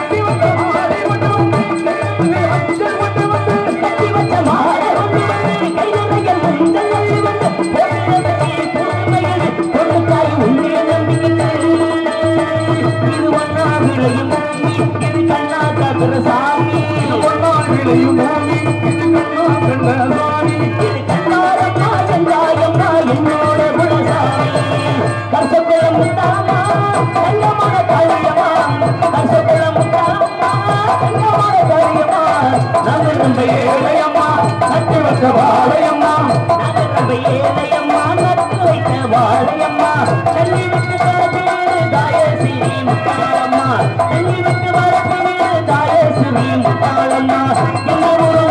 கட்டி வந்த மாலை ஒன்று வந்து அச்சல் ஒன்று வந்து கட்டி வச்ச மாலை ஒன்று வந்து கை நிறைய மஞ்சள் அள்ளி வந்து போடுறதுக்கு புதுமையில் பொருட்காய் உன்னைய நம்பிக்கிட்டு இது ஒன்னா விளையும் பூமி இது கண்ணா காக்குற சாமி இது ஒன்றால் விளையும் பூமி இது கண்ணா கண்ட சாமி இது கண்ணாரம்மா செஞ்சாயம்மா என்னோட குலசாமி கர்சகுல முத்தாமா கண்ணமான காளியம்மா கர்சகுல முத்தாமா கண்ணமான காளியம்மா நாங்கள் ரொம்ப ஏழையம்மா கட்டி வச்ச வாழையம்மா நாங்கள் ரொம்ப ஏழையம்மா நட்டு வைத்த வாழையம்மா தள்ளி விட்டு வரத்திலே தாயசிரி முத்தாளம்மா தள்ளி விட்டு வரத்திலே தாயசிரி முத்தாளம்மா என்ன ஒரு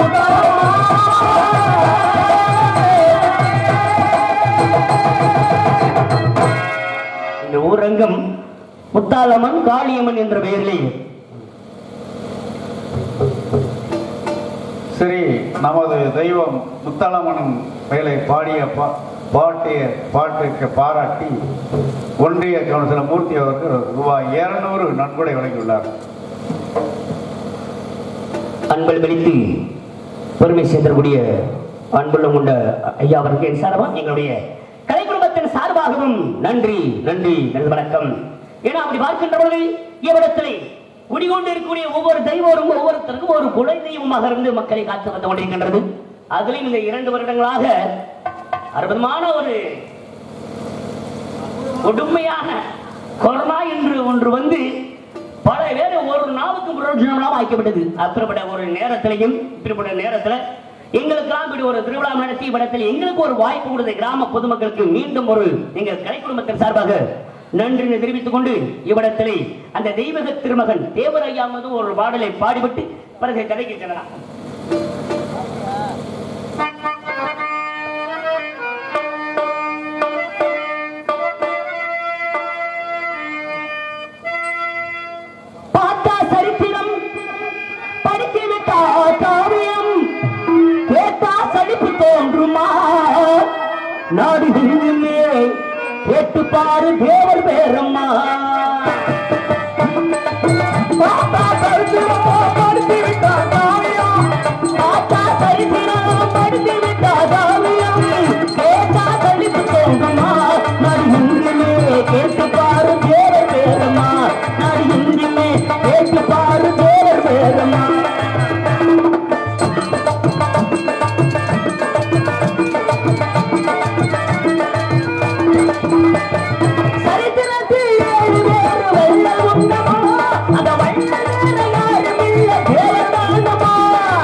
இந்த ஊரங்கம் முத்தாளம்மன் காளியம்மன் என்ற பெயரிலே சரி நமது தெய்வம் முத்தாளம்மனின் மேலே பாடிய பா- பாட்டிய பாட்டுக்கு பாராட்டி ஒன்றிய கவுன்சிலர் மூர்த்தி அவர்கள் ரூபாய் இருநூறு நன்கொடை வழங்கியுள்ளார் அன்பல் வெளித்து பெருமை சேர்ந்தக்கூடிய அன்புள்ளம் கொண்ட ஐயா அவருக்கு என் சார்பாக எங்களுடைய கலை குடும்பத்தின் சார்பாகவும் நன்றி நன்றி நன்றி வணக்கம் ஏன்னா அப்படி பார்க்கின்ற பொழுது இவ்விடத்திலே குடிகொண்டு இருக்கக்கூடிய ஒவ்வொரு தெய்வரும் ஒவ்வொருத்தருக்கும் ஒரு குலை தெய்வமாக இருந்து மக்களை காத்து வந்து கொண்டிருக்கின்றது அதிலும் இந்த இரண்டு வருடங்களாக அற்புதமான ஒரு கொடுமையான கொரோனா என்று ஒன்று வந்து பல பேர் ஒரு நாவுக்கும் பிரயோஜனமாக ஆக்கப்பட்டது அப்படிப்பட்ட ஒரு நேரத்திலையும் இப்படிப்பட்ட நேரத்துல எங்களுக்கெல்லாம் இப்படி ஒரு திருவிழா நடத்தி இடத்தில் எங்களுக்கு ஒரு வாய்ப்பு கொடுத்த கிராம பொதுமக்களுக்கு மீண்டும் ஒரு எங்கள் கலை குடும்பத்தின் சார்பாக நன்றி தெரிவித்துக் கொண்டு இவ்விடத்திலே அந்த தெய்வக திருமகன் தேவரையா மீது ஒரு பாடலை பாடிவிட்டு பிறகு கதைக்கு செல்லலாம் பார்த்தா சரித்திரம் படித்து விட்டா காவியம் கேட்டா சலிப்பு தோன்றுமா நாடு எங்குமே கேட்டு பாரு தேவர் பேரம்மா பார்த்தா சரித்திரம் படித்து விட்டா காவியம் பார்த்தா சரித்திரம் படித்து விட்டா காவியம் கேட்டா சலிப்பு தோன்றுமா நாடு எங்குமே கேட்டு பாரு தேவர் பேரம்மா நாடு எங்குமே கேட்டு பாரு தேவர் பேரம்மா சரித்திரத்தில் ஏழு பேரு வெள்ளம் உண்டமா அந்த வள்ள வேற யாரும் இல்ல தேவதானமா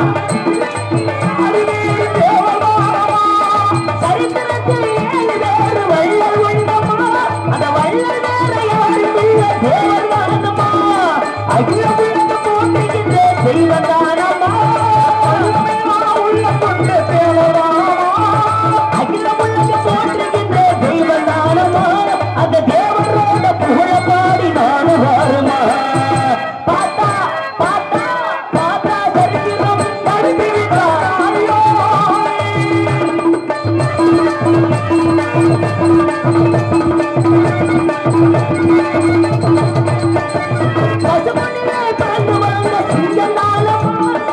அறிவேறு தேவதானமா சரித்திரத்தில் ஏழு பேரு வெள்ளம் உண்டமா அந்த வள்ள வேற யாரும் இல்ல தேவதானமா அகில உலக போற்றுகின்ற தெய்வதானமா உள்ள கொண்ட தேவதானமா அகில உலக போற்றுகின்ற தெய்வதானமா அந்த தேவரோட புகழ பாடி நானும் வருமா பாத்தா பாத்தா பாத்தா சரித்திரம் படித்து விட்டார் ஐயோ பசுமணிலே பிறந்து வந்த சிங்கனாலமா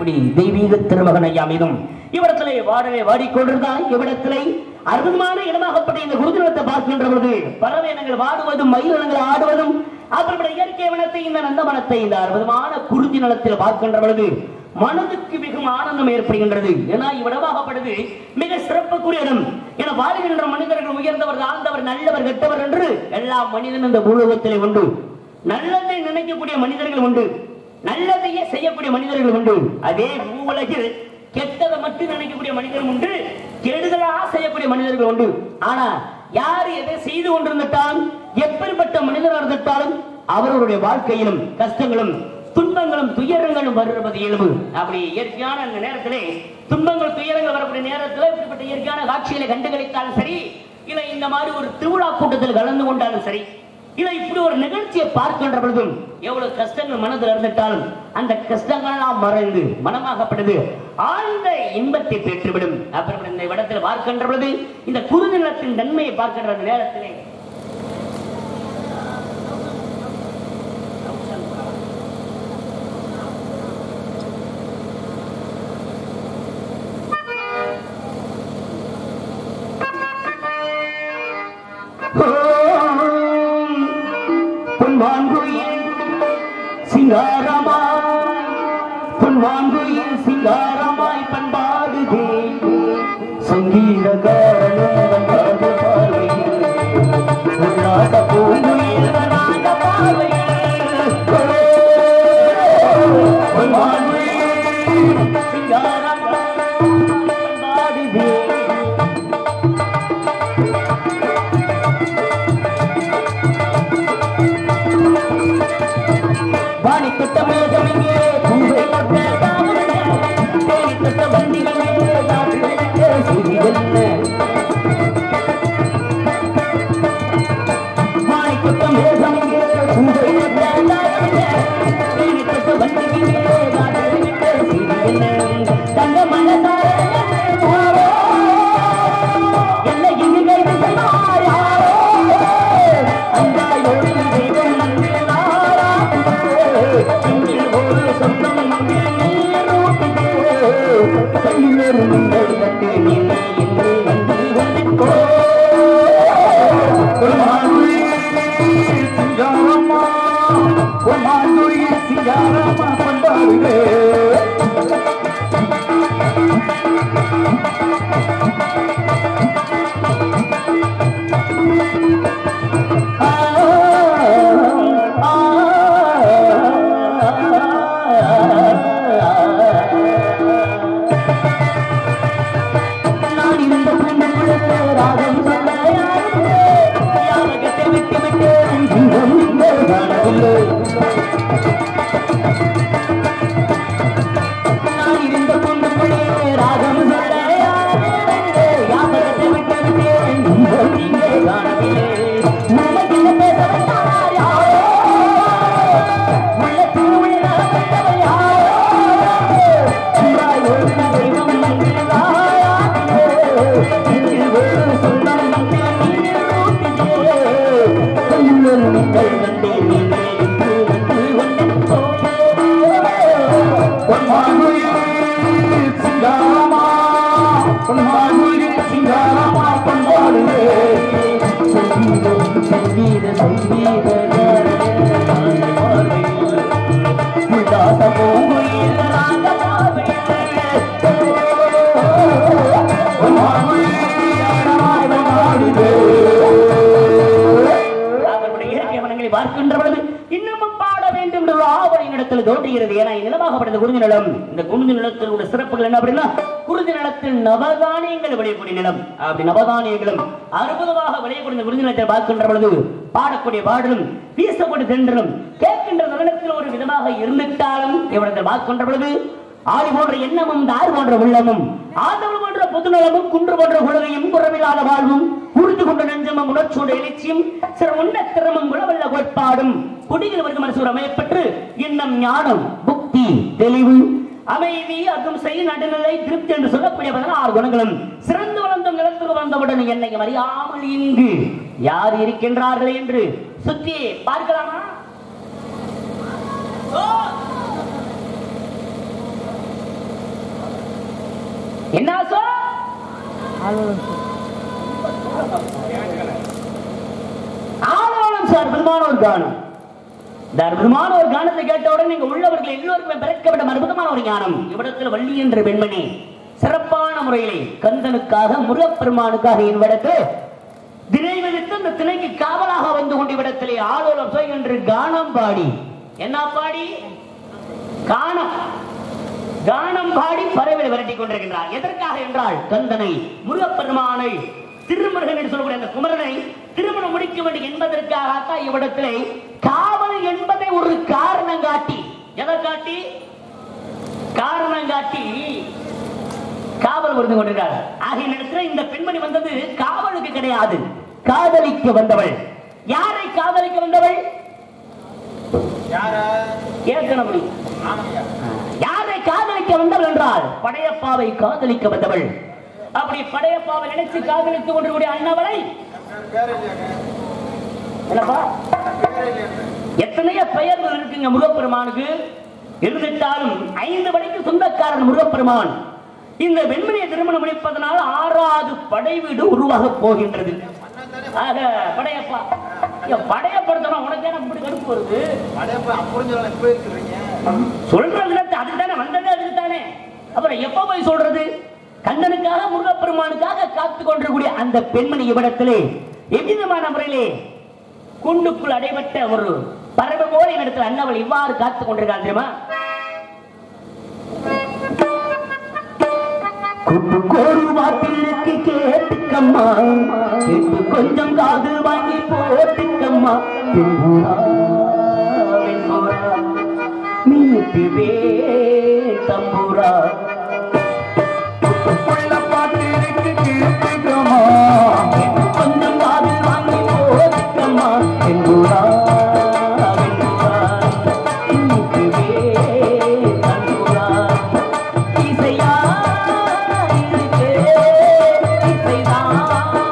இப்படி தெய்வீக திருமகன் ஐயா மீதும் இவ்விடத்திலே வாடவே வாடிக்கொண்டிருந்தால் இவ்விடத்திலே அற்புதமான இடமாகப்பட்ட இந்த குருதினத்தை பார்க்கின்ற பொழுது பறவையினங்கள் வாடுவதும் மயிலினங்கள் ஆடுவதும் அப்புறம் இயற்கை வனத்தை இந்த நந்தவனத்தை இந்த அற்புதமான குருதி நிலத்தில் பார்க்கின்ற பொழுது மனதுக்கு மிகவும் ஆனந்தம் ஏற்படுகின்றது ஏன்னா இவ்விடமாகப்படுது மிக சிறப்புக்குரிய இடம் என வாழ்கின்ற மனிதர்கள் உயர்ந்தவர் தாழ்ந்தவர் நல்லவர் கெட்டவர் என்று எல்லா மனிதனும் இந்த பூலோகத்திலே உண்டு நல்லதை நினைக்கக்கூடிய மனிதர்கள் உண்டு நல்லதையே செய்யக்கூடிய மனிதர்கள் உண்டு அதே உலகில் கெட்டதை மட்டும் நினைக்கக்கூடிய மனிதர்கள் உண்டு கெடுதலா செய்யக்கூடிய மனிதர்கள் உண்டு ஆனா யார் எதை செய்து கொண்டிருந்தாலும் எப்படிப்பட்ட மனிதராக இருந்துட்டாலும் அவர்களுடைய வாழ்க்கையிலும் கஷ்டங்களும் துன்பங்களும் துயரங்களும் வருவது இயல்பு அப்படி இயற்கையான அந்த நேரத்திலே துன்பங்கள் துயரங்கள் வரக்கூடிய நேரத்தில் இப்படிப்பட்ட இயற்கையான காட்சிகளை கண்டுகளித்தாலும் சரி இல்லை இந்த மாதிரி ஒரு திருவிழா கூட்டத்தில் கலந்து கொண்டாலும் சரி இல்லை இப்படி ஒரு நிகழ்ச்சியை பார்க்கின்ற பொழுதும் எவ்வளவு கஷ்டங்கள் மனதில் இருந்துட்டாலும் அந்த கஷ்டங்கள்லாம் மறைந்து மனமாகப்படுது ஆழ்ந்த இன்பத்தை பெற்றுவிடும் அப்புறம் இந்த இடத்தில் பார்க்கின்ற பொழுது இந்த குருநிலத்தின் நன்மையை பார்க்கின்ற அந்த நேரத்திலே பொன்மான்குயில் சிங்காரமாய் பொன்மான்குயில் சிங்காரமாய் பண்பாடுதே சங்கீத காரணம் வந்தாது பார்வையில் உல்லாத பூங்குயில் வராத பார்வையில் பொன்மான்குயில் சிங்காரமாய் பண்பாடுதே வாணி தொட்ட மேகம் இங்கே பூவை தொட்ட தாமரை தேனி தொட்ட வண்டிகளே காற்றிலே சிறிதென்ன வாணி தொட்ட மேகம் இங்கே பூவை தொட்ட தாமரை தேனி தொட்ட வண்டிகளே காற்றிலே சிறிதென்ன தங்க மனதார என்ன இங்கு கைது செய்வார் யாரோ அந்த ஒளி தெய்வம் நாரா இங்கில் ஒரு சொந்தம் கண்ணீர் நீங்கள் கண்டு நின்னை என்று நன்றி கொண்டிருக்கோ சிங்காரம்மா பொன்னாண்டுரி சிங்காரம்மா பண்பாடுவே நான் இருந்த பெண்ணுக்குள்ளே ராகம் சொல்ல யாருமே யாவகத்தை விட்டு விட்டு இன்பம் இங்கே காணவில்லை நான் இருந்த பொண்ணுக்குள்ளே ராகம் சொல்ல யாருமே யாவகத்தை விட்டு விட்டு இன்பம் இங்கே காணவில்லை உலகில் பேச வந்தார் யாரோ உள்ளத்தில் உள்ள வந்தவர் யாரோ உண்டாய் ஒரு தெய்வம் மந்திராயாத்திலே இதில் ஒரு சொந்தம் நீர் ஊட்டிலே கண்ணுள் நீங்கள் கண்டே நீங்களே என்று வந்து பொன்னாண்டுரி சிங்காரம்மா பொன்னாண்டுரி சிங்காரம்மா பண்பாடுவே சங்கீதம் சங்கீத சங்கீத உல்லாச பூங்குயில் ராக அவர்களுடைய இயற்கை வனங்களை பார்க்கின்ற பொழுது இன்னமும் பாட வேண்டும் என்ற ஆவலின் இடத்தில் தோன்றுகிறது ஏன்னா நிலமாகப்பட்டது குறிஞ்சி நிலம் இந்த குறிஞ்சி நிலத்தில் உள்ள சிறப்புகள் என்ன அப்படின்னா குறிஞ்சி நிலத்தில் நவதானியங்கள் விளையக்கூடிய நிலம் அப்படி நவதானியங்களும் அற்புதமாக விளையக்கூடிய இந்த குறிஞ்சி நிலத்தை பார்க்கின்ற பொழுது பாடக்கூடிய பாடலும் வீசக்கூடிய தென்றலும் கேட்கின்ற நிலத்தில் ஒரு விதமாக இருந்துட்டாலும் இவரத்தை பார்க்கின்ற பொழுது ஆடி போன்ற எண்ணமும் தார் போன்ற உள்ளமும் ஆதவள் போன்ற புதுநலமும் குன்று போன்ற குலகையும் குறவில்லாத வாழ்வும் உறுதி கொண்ட நெஞ்சமும் உணர்ச்சியோட எழுச்சியும் சில உண்ண திறமும் குலவல்ல கோட்பாடும் குடிகள் வருக மனசூர் அமையப்பெற்று இன்னம் ஞானம் புக்தி தெளிவு அமைதி அகம் செய் நடுநிலை திருப்தி என்று சொல்லக்கூடிய பதினாறு குணங்களும் சிறந்து வளர்ந்த நிலத்துக்கு வந்தவுடன் என்னை அறியாமல் இங்கு யார் இருக்கின்றார்கள் என்று சுத்தி பார்க்கலாமா ஓ! ஆளாளம் சார் அற்புதமான ஒரு கானம் இந்த அற்புதமான ஒரு கானத்தை கேட்டவுடன் நீங்க உள்ளவர்கள் எல்லோருக்குமே பிறக்கப்பட்ட அற்புதமான ஒரு ஞானம் இவ்விடத்தில் வள்ளி என்ற பெண்மணி சிறப்பான முறையிலே கந்தனுக்காக முருகப்பெருமானுக்காக இவ்விடத்தில் திணை விதித்து இந்த திணைக்கு காவலாக வந்து கொண்டு இவ்விடத்திலே ஆளோலம் சொய் என்று கானம் பாடி என்ன பாடி கானம் கானம் பாடி பறவை விரட்டி கொண்டிருக்கின்றார் எதற்காக என்றால் கந்தனை முருகப்பெருமானை திருமுருகன் என்று சொல்லக்கூடிய அந்த குமரனை திருமணம் முடிக்க வேண்டும் என்பதற்காக இவ்விடத்திலே காவல் என்பதை ஒரு காரணம் காட்டி எதை காட்டி காரணம் காட்டி காவல் புரிந்து கொண்டிருக்கார் ஆகிய நேரத்தில் இந்த பெண்மணி வந்தது காவலுக்கு கிடையாது காதலிக்க வந்தவள் யாரை காதலிக்க வந்தவள் கேட்கணும் யாரை காதலிக்க வந்தவள் என்றால் படையப்பாவை காதலிக்க வந்தவள் அப்படி படையப்பாவை நினைச்சு காதலித்துக் கொண்டிருக்கூடிய அண்ணவளை என்னப்பா எத்தனையோ பெயர்கள் இருக்குங்க முருகப்பெருமானுக்கு இருந்துட்டாலும் ஐந்து மணிக்கு சொந்தக்காரன் முருகப்பெருமான் இந்த வெண்மணியை திருமணம் முடிப்பதனால் ஆறாவது படை வீடு உருவாக போகின்றது ஆக படையப்பா ஏன் படையப்படுத்தணும் உனக்கு ஏன் இப்படி கடுப்பு வருது சொல்றது அதுக்கு தானே வந்தது அதுக்கு தானே அப்புறம் எப்ப போய் சொல்றது கண்ணனுக்காக முருகப்பெருமானுக்காக காத்து கொண்டிருக்கூடிய அந்த பெண்மணி இவ்விடத்திலே எவ்விதமான முறையிலே குண்டுக்குள் அடைபட்ட ஒரு பறவை போல இடத்துல அண்ணவள் இவ்வாறு காத்துக் கொண்டிருக்காள் தெரியுமா கூட்டுக்கோரு வாட்டிற்கு கேட்டுக்கம்மா கேட்டு கொஞ்சம் காது வாங்கி போட்டுக்கம்மா வெண்புறா வெண்புறா மீட்டுவே தம்புரா உள்ள பாட்டிற்கு கேட்டுக்கமா கேட்டு கொஞ்சம் காது வாங்கி போட்டுக்கம்மா வெண்புறா வெண்புறா மீட்டுவே தம்புரா இசையா இருக்கே இசைதான்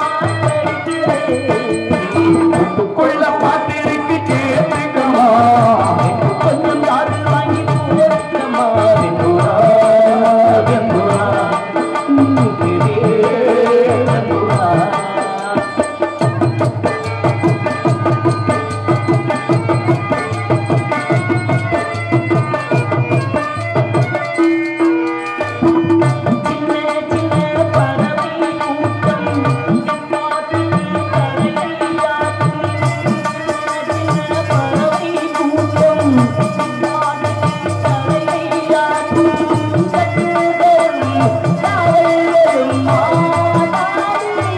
உள்ள பாட்டிற்கு கேட்டுக்கமா கொஞ்சம் காது வாங்கி போட்டுக்கம்மா வெண்புறா வெண்புறா மீட்டுவே தம்புரா சின்ன சின்ன பறவை கூட்டம் காற்றில் கரையாடும் சின்ன பறவை கூட்டம் காற்றில் கரையாடும் சட்டுதரும் காவலரும் மாதாடும்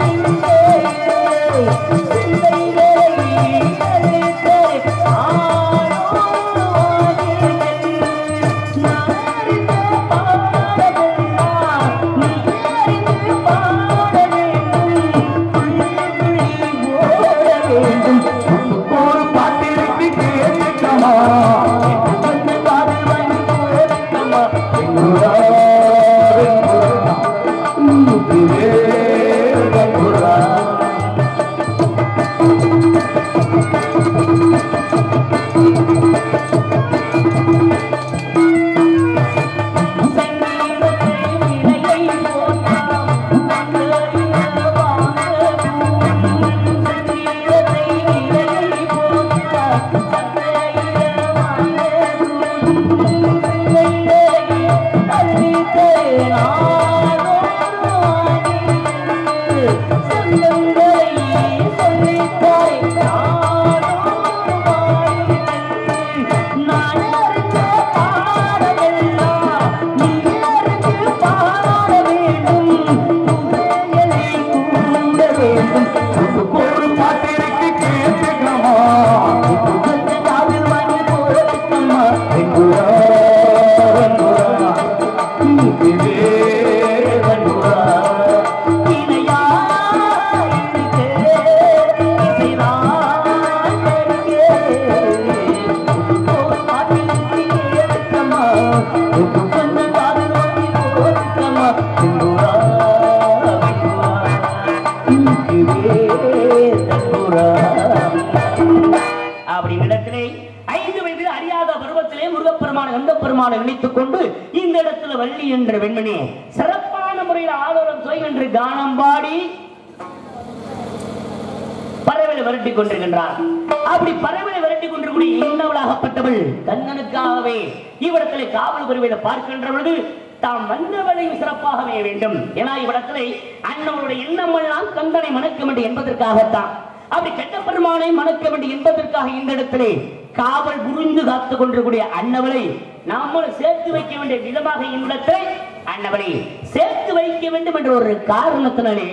சிந்தைகளை அழைத்த ஒரு பாட்டிற்கு கேட்டுக்கமா ஒரு பாட்டிற்கு கேட்டுக்கமா அப்படி இடத்திலே ஐந்து வயது அறியாத பருவத்திலே முருகப்பெருமான கந்த பெருமானை நினைத்துக் கொண்டு இந்த இடத்துல வள்ளி என்ற வெண்மணி சிறப்பான முறையில் கோயில் ஆதோரம் சொய் என்று கானம் பாடி பறவைகளை விரட்டி கொண்டிருக்கின்றார் அப்படி பறவைகளை விரட்டி கொண்டிருக்கூடிய இன்னவளாகப்பட்டவள் கண்ணனுக்காகவே இவ்விடத்திலே காவல் புரிவதை பார்க்கின்ற பொழுது தாம் வந்தவளையும் சிறப்பாகவே வேண்டும் ஏன்னா இவ்விடத்திலே அண்ணவளுடைய எண்ணமெல்லாம் கந்தனை மணக்க வேண்டும் என்பதற்காகத்தான் அப்படி கெட்ட பெருமானை மணக்க வேண்டும் என்பதற்காக இந்த இடத்திலே காவல் புரிந்து காத்துக் கொண்டிருக்கூடிய அன்னவளை நாமளும் சேர்த்து வைக்க வேண்டிய விதமாக இந்த இடத்தை அன்னவளை சேர்த்து வைக்க வேண்டும் என்ற ஒரு காரணத்தினாலே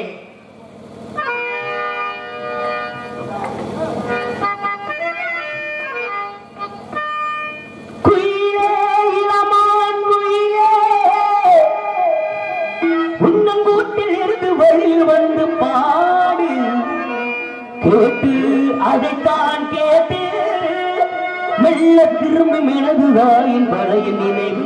குயிலே இளமான் குயிலே உன்னங்கூட்டில் இருந்து வழியில் வந்து பாடு கேட்டு அதைத்தான் கேட்டு மெல்ல திரும்பும் எனது தாயின் வளையின் நினைவு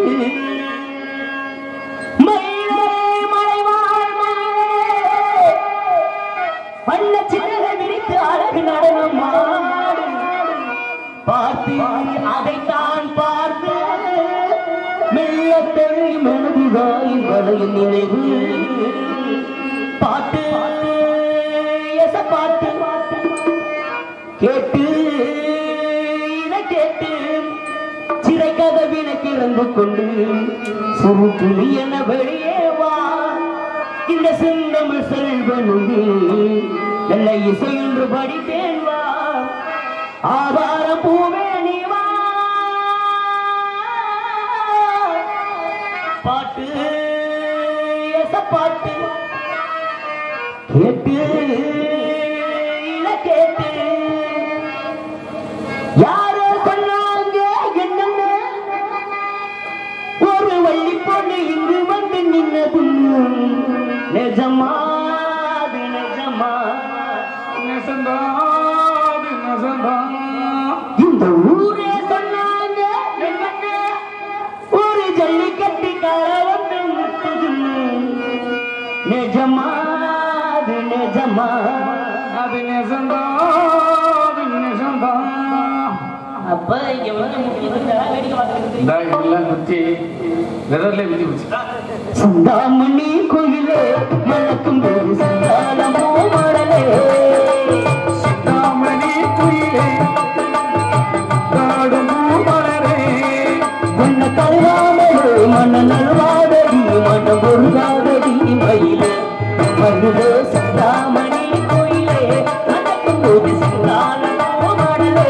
மயிலே மலைவாழ் மயிலே வண்ண சிறகை விரித்து அழகு நடனம் ஆடு பார்த்து அதைத்தான் பார்த்து மெல்ல தெரியும் எனதுதாயின் வளையும் நினைவு பாட்டு எச பாட்டு கேட்டு இதை கேட்டு சிறை கதவின திறந்து கொண்டு சிறு துளி என வெளியே வா இந்த செந்தமிழ் செல்வனுக்கு நல்ல இசை என்று படித்தேன் வா ஆதார பூவே நீ வா பாட்டு எச பாட்டு கேட்டு இத கேட்டு யாரோ சொன்னாங்க என்னென்ன ஒரு வள்ளி பொண்ணு இங்கு வந்து நின்னது நிஜமா அது நிஜமா நெசந்தாது நெசந்தா இந்த ஊரே சொன்னாங்க என்னென்ன ஒரு ஜல்லிக்கட்டுக்கார வந்து முட்டுது நிஜமா அது நிஜமா அது நெசந்தா அது நெசந்தா அப்ப இங்க வந்து முக்கியத்துக்கு வேடிக்கை பார்த்துக்கிட்டு இந்த எல்லாம் குத்தி விரல்ல விதி பிடிச்சி சிந்தாமணி கோயிலே மணக்கும் போது சந்தானமோ மடலே சிந்தாமணி குயிலே காடும் மலரே உன்ன கல்வாமலே மன நல்வாதடி மன பொருளாதடி மயிலே மயிலே சிந்தாமணி கோயிலே மணக்கும் போது சந்தானமோ மடலே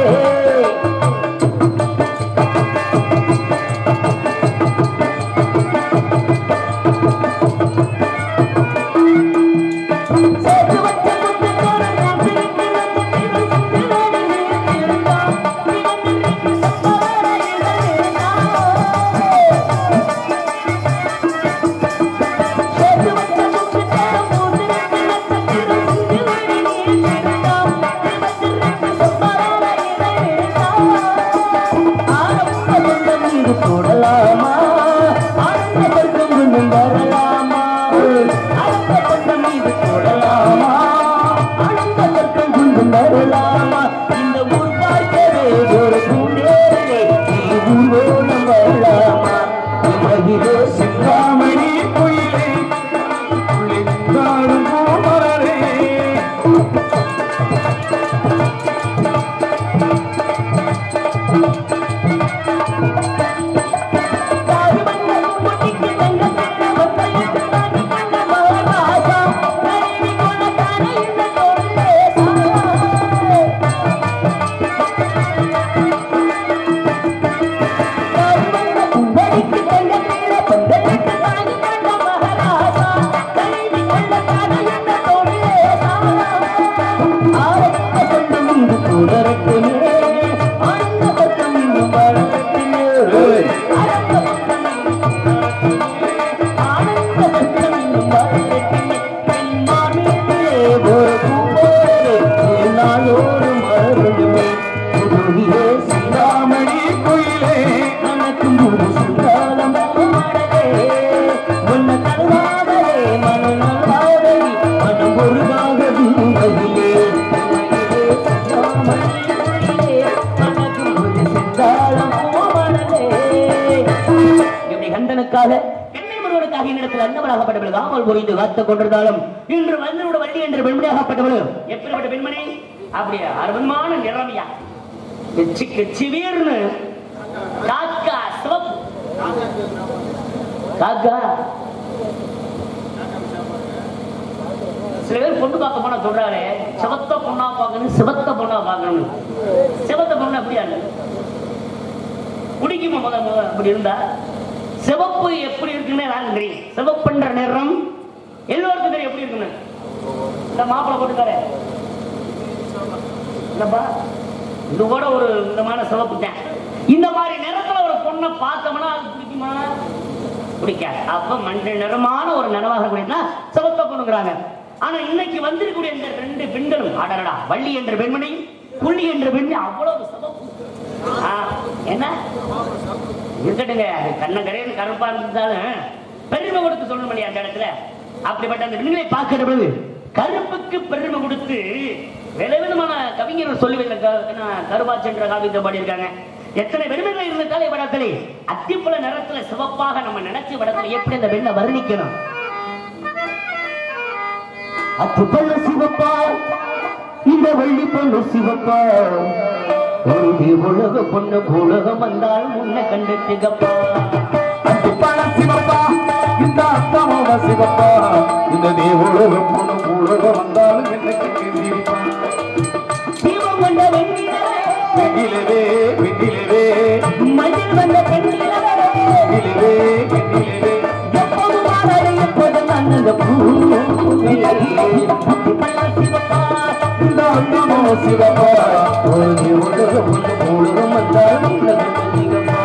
சேர்த்து வச்ச முத்தத்தோட நான் பிரித்து வந்து திரு சிந்துவாடி நீர்த்திருந்தா. திறந்து நின்று சம்பவர இதழிருந்தா. சேர்த்து வச்ச முத்தத்தோட மூன்று ரெண்டு நட்சத்திர சிந்துவாடி நீர்த்திருந்தா. திறந்து நின்று சம்பவர இதழிருந்தா. ஆரம்ப பந்தம் இது போடலாமா ஆனந்த பந்தம் இன்னும் வரலாமா ஆரம்ப பந்தம் இது போடலாமா ஆனந்த பந்தம் இன்னும் வரலாமா இந்த ஊர் பார்க்கவே ஒரு பூண்டேரே நீ ஊர்வலம் வரலாமா மகிழே சிந்தாமணி குயிலே காடும் மலரே தாவி வந்த பூம்பொட்டிக்கு தங்கத்தில வந்தையிட்டு தாங்கி கொண்ட மகராசா நழுவி கொண்டதான இந்த தோல்லேசா தாவி வந்த பூம்பொட்டிக்கு தங்கத்தில வந்தையிட்டு தாங்கி கொண்ட மகராசா நழுவி கொண்டதான இந்த தோல்லேசா ஆரம்ப சொந்தம் இங்கு கூடரட்டுமே ஆனந்த பக்கம் இன்னும் வரட்டுமே ஆரம்ப ஆனந்த பக்கம் இன்னும் வரட்டுமே என் மாமியிலே ஒரு பூவோடு நாளோடு மலருமே புதுவிலே சிந்தாமணி குயிலே மணக்கும் போது சிந்தாலம் மாடலே உன்னை தருவாதலே மன நல்வாதலி மனம் ஒருதாக மகிழே மகிழே சிந்தாமணி குயிலே மணக்கும் போது சிந்தாலம் மாடலே இப்படி கந்தனுக்காக என்னை ஒருவருக்காக என்னிடத்தில் அன்னவராகப்பட்டவள் காவல் புரிந்து காத்துக் கொண்டிருந்தாலும் இன்று வந்தனோட வள்ளி என்ற பெண்மணியாகப்பட்டவள் எப்படிப்பட்ட பெண்மணி அப்படியே அருவமான நிறமையா எச்சிக்கு சிவீர்னு காக்கா சிவப்பு காக்கா சில பேர் பொண்ணு பார்க்க போனா சொல்றாரு சிவத்த பொண்ணா பார்க்கணும் சிவத்த பொண்ணா பார்க்கணும் சிவத்த பொண்ணு அப்படியா இல்லை குடிக்குமா முத முத அப்படி இருந்தா சிவப்பு எப்படி இருக்குன்னு எனக்கு தெரியும் சிவப்புன்ற நிறம் எல்லோருக்கும் தெரியும் எப்படி இருக்குன்னு இந்த மாப்பிளை போட்டுக்காரு என்னப்பா இது கூட ஒரு விதமான சிவப்பு தான் இந்த மாதிரி நிறத்துல ஒரு பொண்ணை பார்த்தோம்னா அது பிடிக்குமா பிடிக்காது அப்ப மஞ்சள் நிறமான ஒரு நிறமாக கூடியதுனா சிவத்த பொண்ணுங்கிறாங்க ஆனா இன்னைக்கு வந்திருக்கக்கூடிய இந்த ரெண்டு பெண்களும் அடடா வள்ளி என்ற பெண்மணியும் புள்ளி என்ற பெண் அவ்வளவு சிவப்பு ஆ, என்ன இருக்கட்டுங்க அது கண்ணங்கரையில் கருப்பா இருந்தாலும் பெருமை கொடுத்து சொல்லணும் இல்லையா அந்த இடத்துல அப்படிப்பட்ட அந்த பெண்களை பார்க்கிற பொழுது கருப்புக்கு பெருமை கொடுத்து விதவிதமான கவிஞர்கள் சொல்லி வைத்த கருவாச்சு என்ற காவியத்தை பாடியிருக்காங்க எத்தனை பெருமைகள் இருந்துட்டாலே படத்திலே அத்திப்பழ நிறத்துல சிவப்பாக நம்ம நினைச்ச படத்துல எப்படி அந்த பெண்ணை வர்ணிக்கணும் அத்துப்பள்ள சிவப்பா இந்த வள்ளி பொண்ணு சிவப்பா ஒரு உலக பொண்ணு உலகம் வந்தால் முன்ன கண்டு திகப்பா அத்துப்பள்ள சிவப்பா இந்த அத்தமோக சிவப்பா இந்த தேவுலகம் பொண்ணு உலகம் வந்தாலும் என்ன கண்டிருப்பா சிவம் கொண்ட வெண்ணிலவே பெண்ணிலவே பெண்ணிலவே மஞ்சள் வந்த பெண்ணிலவே பெண்ணிலவே பெண்ணிலவே எப்போது மாறாது எப்போது அந்த பூவே அத்திப்பழ சிவப்பா இந்த அத்தமோக சிவப்பா ஒரு தேவுலகம் பொண்ணு உலகம் வந்தாலும் என்ன கண்டிருப்பா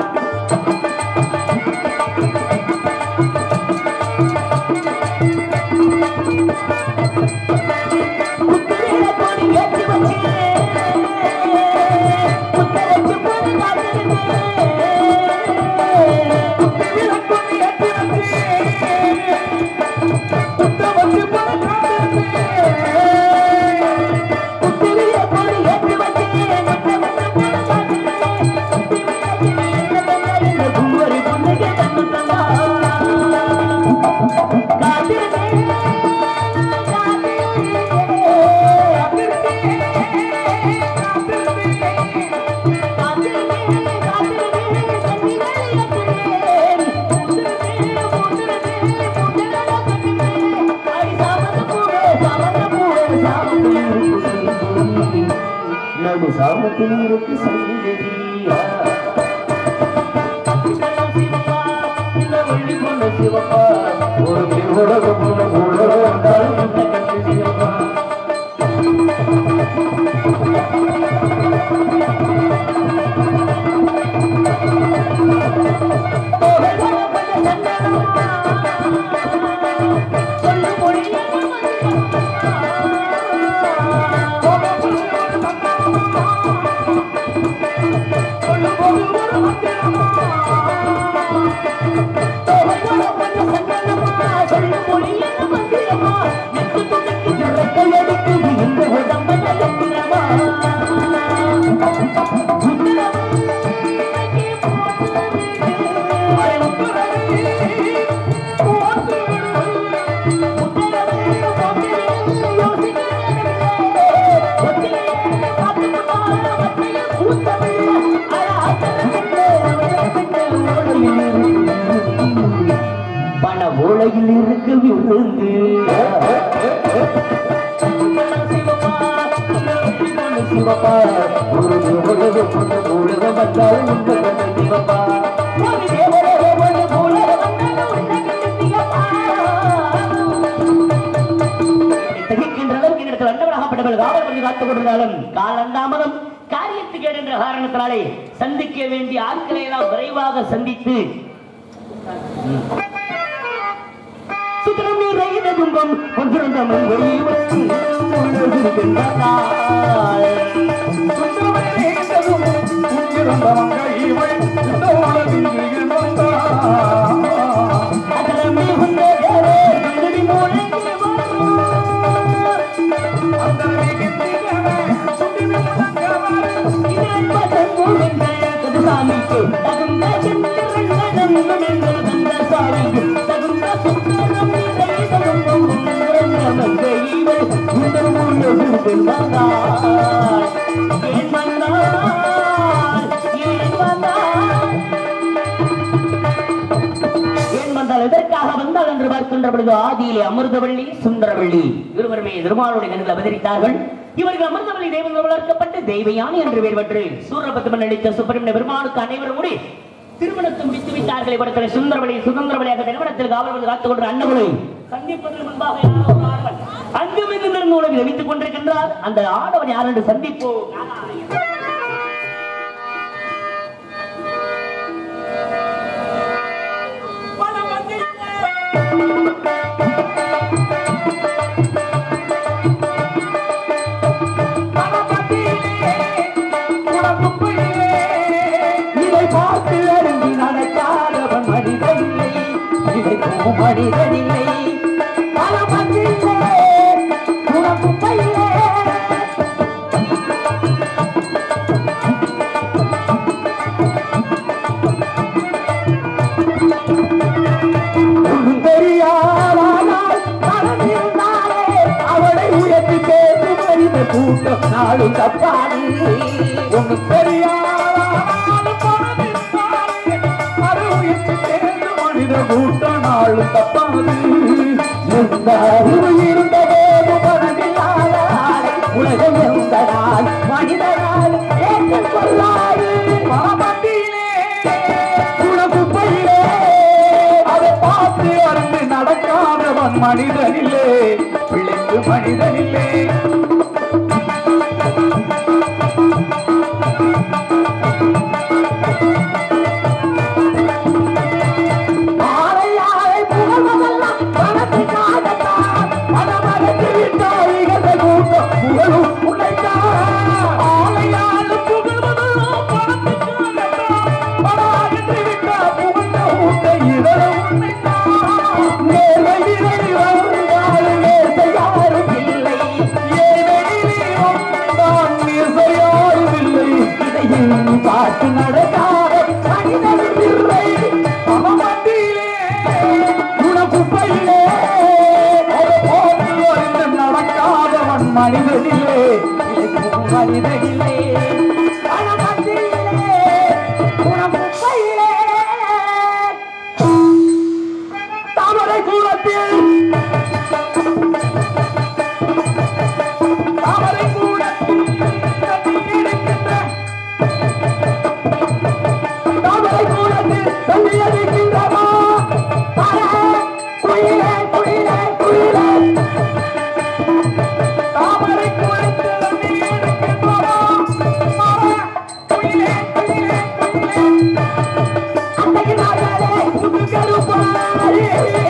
புத்தரையில போய் ஏற்றி வச்சு புத்தரைச்சு போய் புத்தரையில போய் ஏற்றி வச்சு கும்பரி பொண்ணுக்கு தந்து தந்தா காத்திருந்தே நடு சாமத்தில் இருக்கு சங்கதியா சிவப்பா ஒரு உலக பொண்ணு உலகம் வந்தாலும் என்ன கண்டு சிவப்பா பண ஓலையில் இருக்கு விழுந்து சிவப்பா ஒரு உலக பொண்ணு உலகம் வந்தாலும் என்ன கண்டு சிவப்பா திகைக்கின்ற அளவுக்கு என்னிடத்தில் அண்டவராகப்பட்டவர்கள் காவல் பண்ணி காத்துக் கொண்டிருந்தாலும் காலந்தாமதம் காரியத்துக்கு என்ற காரணத்தினாலே சந்திக்க வேண்டிய ஆட்களை எல்லாம் விரைவாக சந்தித்து சுத்திரம் நிறைந்த துன்பம் ஒன்றிருந்த மங்கை அதரமே வந்த தேரே விண்வெளி மூலைக்கு சாமிக்கு தகுந்த சந்திரன் கந்த சாமிக்கு வந்தாள் ஏன் வந்தாள் ஏன் வந்தாள் ஏன் வந்தால் எதற்காக வந்தால் என்று பார்க்கின்ற பொழுது ஆதியிலே அமிர்தவள்ளி சுந்தரவள்ளி இருவருமே திருமாலுடைய கண்ணில் அவதரித்தார்கள் இவர்கள் அமிர்தவள்ளி தெய்வங்கள் வளர்க்கப்பட்டு தெய்வயானி என்று பெயர் பெற்று சூரபத்மன் நடித்த சுப்பிரமணிய பெருமானுக்கு அனைவரும் கூடி திருமணத்தை முடித்து விட்டார்கள் இவர்களை சுந்தரவழி சுதந்திரவழியாக திருமணத்தில் காவல் வந்து காத்துக் கொண்ட அண்ணகுலை சந்திப்பதற்கு முன்பாக யாரோ ஒரு ஆடவன் அங்குமிருந்து உலகில் வைத்துக் கொண்டிருக்கின்றார் அந்த ஆடவன் யார் என்று சந்திப்போம் இதை பார்த்து அறிந்து நடக்காதவன் மனிதனில்லை இதைக்கும் மனிதனில்லை பலமன்றில்லை உனக்கு பையிலே ஒன்றும் தெரியாதானால் மனதிருந்தாலே அவளை உயர்த்தி பேசும் மனித கூட்டம் நாளும் தப்பாது ஒன்றும் தெரியாதானால் மனதிருந்தாலே அதை உயர்த்தி பேசும் மனித கூட்டம் நாளும் தப்பாது எந்த அறிவு இருந்த போது மனதில்லாத ஆளை உலகம் எந்த நாள் மனிதனால் ஏற்றுக் கொள்ளாது மனமத்திலே உனக்கு பயிலே அதை பார்த்து அறிந்து நடக்காதவன் மனிதனில்லே பிள்ளைக்கு மனிதனில்லே ஆளையாளை புகழ்வதெல்லாம் பணத்துக்காகத்தான். பணமறைத்து விட்டால் இகழ்ந்த கூட்டம் புகழும் உன்னைத்தான். ஆளையாளை புகழ்வதெல்லாம் பணத்துக்காகத்தான். பணமறைத்து விட்டால் புகழ்ந்த கூட்டம் இகழும் உன்னைத்தான். நேர்வழியிலே வந்தால் நேர்மை யாரும் இல்லை. ஏழ்வழியிலே வந்தால் நேர்மை யாரும் இல்லை. இதையும் பார்த்து நடக்காத மனிதனும் இல்லை மமமண்டியிலே, குணக்குப்பையிலே, ஒரு போக்கு அறிந்து நடக்காதவன் மனிதனிலே இழைக்கும் மனிதனிலே மனமண்டியிலே, குணக்குப்பையிலே, தாமரை கூடத்தில் தாமரை கூடத்தில் தண்ணி எடுக்கின்ற தாமரை கூடத்தில் தண்ணி அடிக்கின்றமா குயிலே குயிலே குயிலே தாமரை கூடத்தில் தண்ணி எடுக்கின்றமா குயிலே குயிலே குயிலே அன்னைக்கு நாளாலே புது கருப்பாரி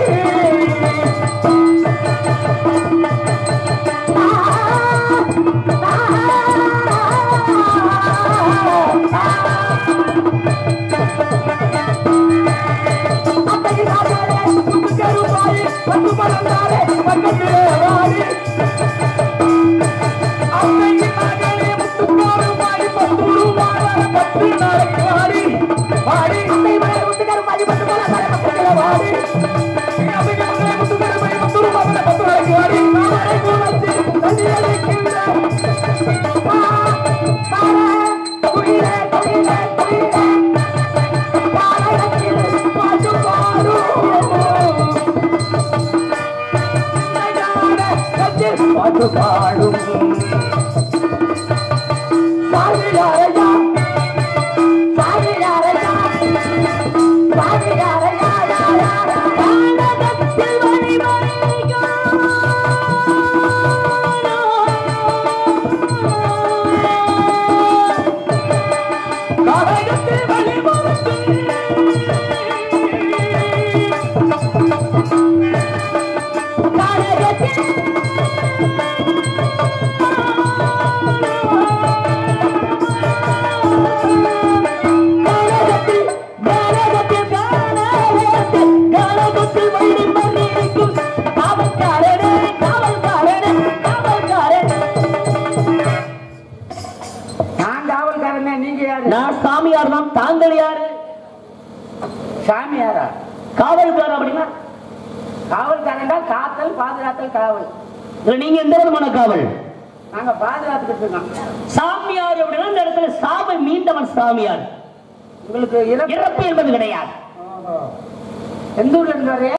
பாட்டு பாடும் சாமியாரையா சாமியாரையா சாமியாரையா வானகத்தில் வழிமறிக்கும் நான் காவல்காரனே நீங்க யாரு நான் சாமியார் தான் தாங்கள் யாரு சாமியாரா காவல்காரர் அப்படின்னா காவல்காரன்டா காத்தல் பாதுகாத்தல் காவல் இதுல நீங்க எந்த விதமான காவல் நாங்க பாதுகாத்துக்கிட்டு இருக்கோம் சாமியார் அப்படின்னா இந்த இடத்துல சாப மீண்டவன் சாமியார் உங்களுக்கு இறப்பு இறப்பு என்பது கிடையாது எந்த ஊர்ல இருந்து வரையா